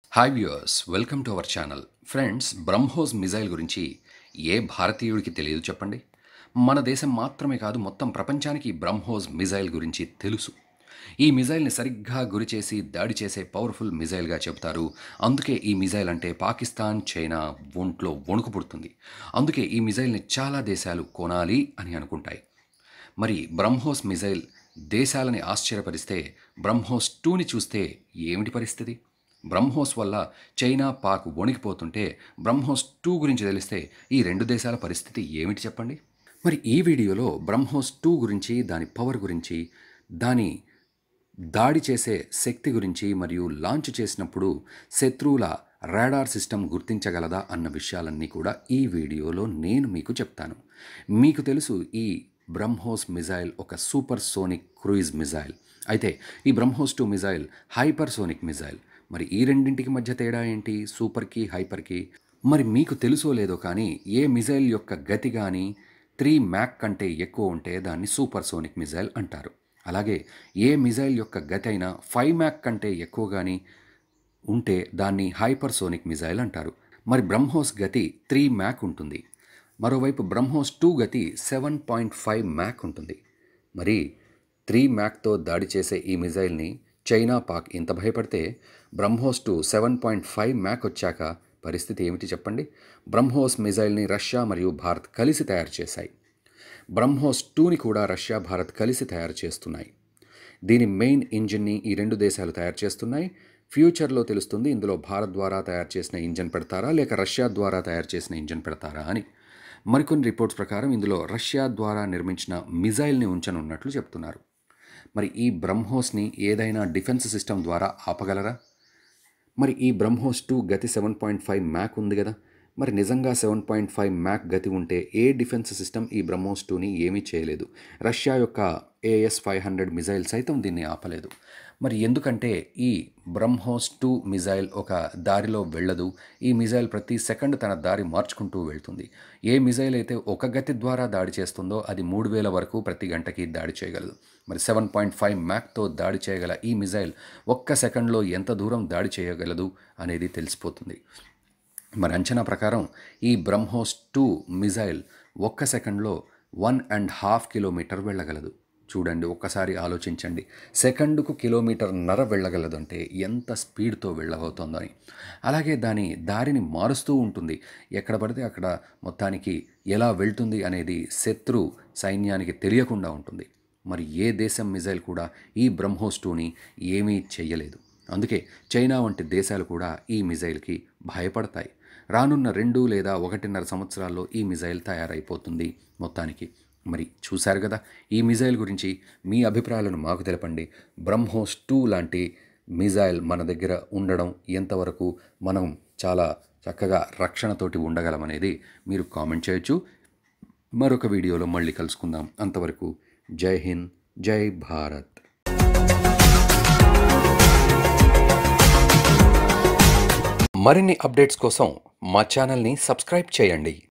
hi viewers welcome to our channel friends BrahMos missile గురించి ఏ భారతీయుడికి తెలియదు చెప్పండి మన దేశం మాత్రమే కాదు మొత్తం ప్రపంచానికి ఈ బ్రహ్మోస్ మిజైల్ గురించి తెలుసు ఈ మిజైల్ని సరిగ్గా గురి చేసి దాడి చేసే పవర్ఫుల్ మిజైల్గా చెబుతారు అందుకే ఈ మిజైల్ అంటే పాకిస్తాన్ చైనా ఒంట్లో వణుకు పుడుతుంది అందుకే ఈ మిజైల్ని చాలా దేశాలు కొనాలి అని అనుకుంటాయి మరి బ్రహ్మోస్ మిజైల్ దేశాలని ఆశ్చర్యపరిస్తే బ్రహ్మోస్ టూని చూస్తే ఏమిటి పరిస్థితి బ్రహ్మోస్ వల్ల చైనా పాక్ వణికిపోతుంటే బ్రహ్మోస్ టూ గురించి తెలిస్తే ఈ రెండు దేశాల పరిస్థితి ఏమిటి చెప్పండి మరి ఈ వీడియోలో బ్రహ్మోస్ టూ గురించి దాని పవర్ గురించి దాని దాడి చేసే శక్తి గురించి మరియు లాంచ్ చేసినప్పుడు శత్రువుల రాడార్ సిస్టమ్ గుర్తించగలదా అన్న విషయాలన్నీ కూడా ఈ వీడియోలో నేను మీకు చెప్తాను మీకు తెలుసు ఈ బ్రహ్మోస్ మిజైల్ ఒక సూపర్ సోనిక్ క్రూయిజ్ మిజైల్ అయితే ఈ BrahMos two missile hypersonic missile మరి ఈ రెండింటికి మధ్య తేడా ఏంటి సూపర్కి హైపర్కి మరి మీకు తెలుసో లేదో కానీ ఏ మిజైల్ యొక్క గతి కానీ త్రీ మ్యాక్ కంటే ఎక్కువ ఉంటే దాన్ని సూపర్ సోనిక్ మిజైల్ అంటారు అలాగే ఏ మిజైల్ యొక్క గతి అయినా ఫైవ్ మ్యాక్ కంటే ఎక్కువ కానీ ఉంటే దాన్ని హైపర్ సోనిక్ మిజైల్ అంటారు మరి బ్రహ్మోస్ గతి త్రీ మ్యాక్ ఉంటుంది మరోవైపు బ్రహ్మోస్ టూ గతి సెవెన్ పాయింట్ ఫైవ్ మ్యాక్ ఉంటుంది మరి త్రీ మ్యాక్తో దాడి చేసే ఈ మిజైల్ని చైనా పాక్ ఇంత భయపడితే BrahMos two seven point five mach వచ్చాక పరిస్థితి ఏమిటి చెప్పండి బ్రహ్మోస్ మిజైల్ని రష్యా మరియు భారత్ కలిసి తయారు చేశాయి బ్రహ్మోస్ టూని కూడా రష్యా భారత్ కలిసి తయారు చేస్తున్నాయి దీని మెయిన్ ఇంజిన్ని ఈ రెండు దేశాలు తయారు చేస్తున్నాయి ఫ్యూచర్లో తెలుస్తుంది ఇందులో భారత్ ద్వారా తయారు చేసిన ఇంజన్ పెడతారా లేక రష్యా ద్వారా తయారు చేసిన ఇంజన్ పెడతారా అని మరికొన్ని రిపోర్ట్స్ ప్రకారం ఇందులో రష్యా ద్వారా నిర్మించిన మిజైల్ని ఉంచనున్నట్లు చెప్తున్నారు మరి ఈ బ్రహ్మోస్ని ఏదైనా డిఫెన్స్ సిస్టమ్ ద్వారా ఆపగలరా మరి ఈ బ్రహ్మోస్ టూ గతి సెవెన్ పాయింట్ ఫైవ్ మ్యాక్ ఉంది కదా మరి నిజంగా సెవెన్ పాయింట్ ఫైవ్ మ్యాక్ గతి ఉంటే ఏ డిఫెన్స్ సిస్టమ్ ఈ బ్రహ్మోస్ టూని ఏమీ చేయలేదు రష్యా యొక్క ఏఎస్ ఫైవ్ హండ్రెడ్ మిజైల్ సైతం దీన్ని ఆపలేదు మరి ఎందుకంటే ఈ బ్రహ్మోస్ టూ మిజైల్ ఒక దారిలో వెళ్ళదు ఈ మిజైల్ ప్రతి సెకండ్ తన దారి మార్చుకుంటూ వెళ్తుంది ఏ మిజైల్ అయితే ఒక గతి ద్వారా దాడి చేస్తుందో అది మూడు వేల వరకు ప్రతి గంటకి దాడి చేయగలదు మరి సెవెన్ పాయింట్ ఫైవ్ మ్యాక్తో దాడి చేయగల ఈ మిజైల్ ఒక్క సెకండ్లో ఎంత దూరం దాడి చేయగలదు అనేది తెలిసిపోతుంది మరి అంచనా ప్రకారం ఈ బ్రహ్మోస్ టూ మిజైల్ ఒక్క సెకండ్లో వన్ అండ్ హాఫ్ కిలోమీటర్ వెళ్ళగలదు చూడండి ఒక్కసారి ఆలోచించండి సెకండుకు కిలోమీటర్ నర వెళ్ళగలదు అంటే ఎంత స్పీడ్తో వెళ్ళబోతోందని అలాగే దాని దారిని మారుస్తూ ఉంటుంది ఎక్కడ పడితే అక్కడ మొత్తానికి ఎలా వెళ్తుంది అనేది శత్రు సైన్యానికి తెలియకుండా ఉంటుంది మరి ఏ దేశం మిజైల్ కూడా ఈ బ్రహ్మోస్ టూని ఏమీ చెయ్యలేదు అందుకే చైనా వంటి దేశాలు కూడా ఈ మిజైల్కి భయపడతాయి రానున్న రెండు లేదా ఒకటిన్నర సంవత్సరాల్లో ఈ మిజైల్ తయారైపోతుంది మొత్తానికి మరి చూశారు కదా ఈ మిజైల్ గురించి మీ అభిప్రాయాలను మాకు తెలపండి బ్రహ్మోస్ టూ లాంటి మిజైల్ మన దగ్గర ఉండడం ఎంతవరకు మనం చాలా చక్కగా రక్షణతోటి ఉండగలమనేది మీరు కామెంట్ చేయొచ్చు మరొక వీడియోలో మళ్ళీ కలుసుకుందాం అంతవరకు జై హింద్ జై భారత్ మరిన్ని అప్డేట్స్ కోసం మా ఛానల్ని సబ్స్క్రైబ్ చేయండి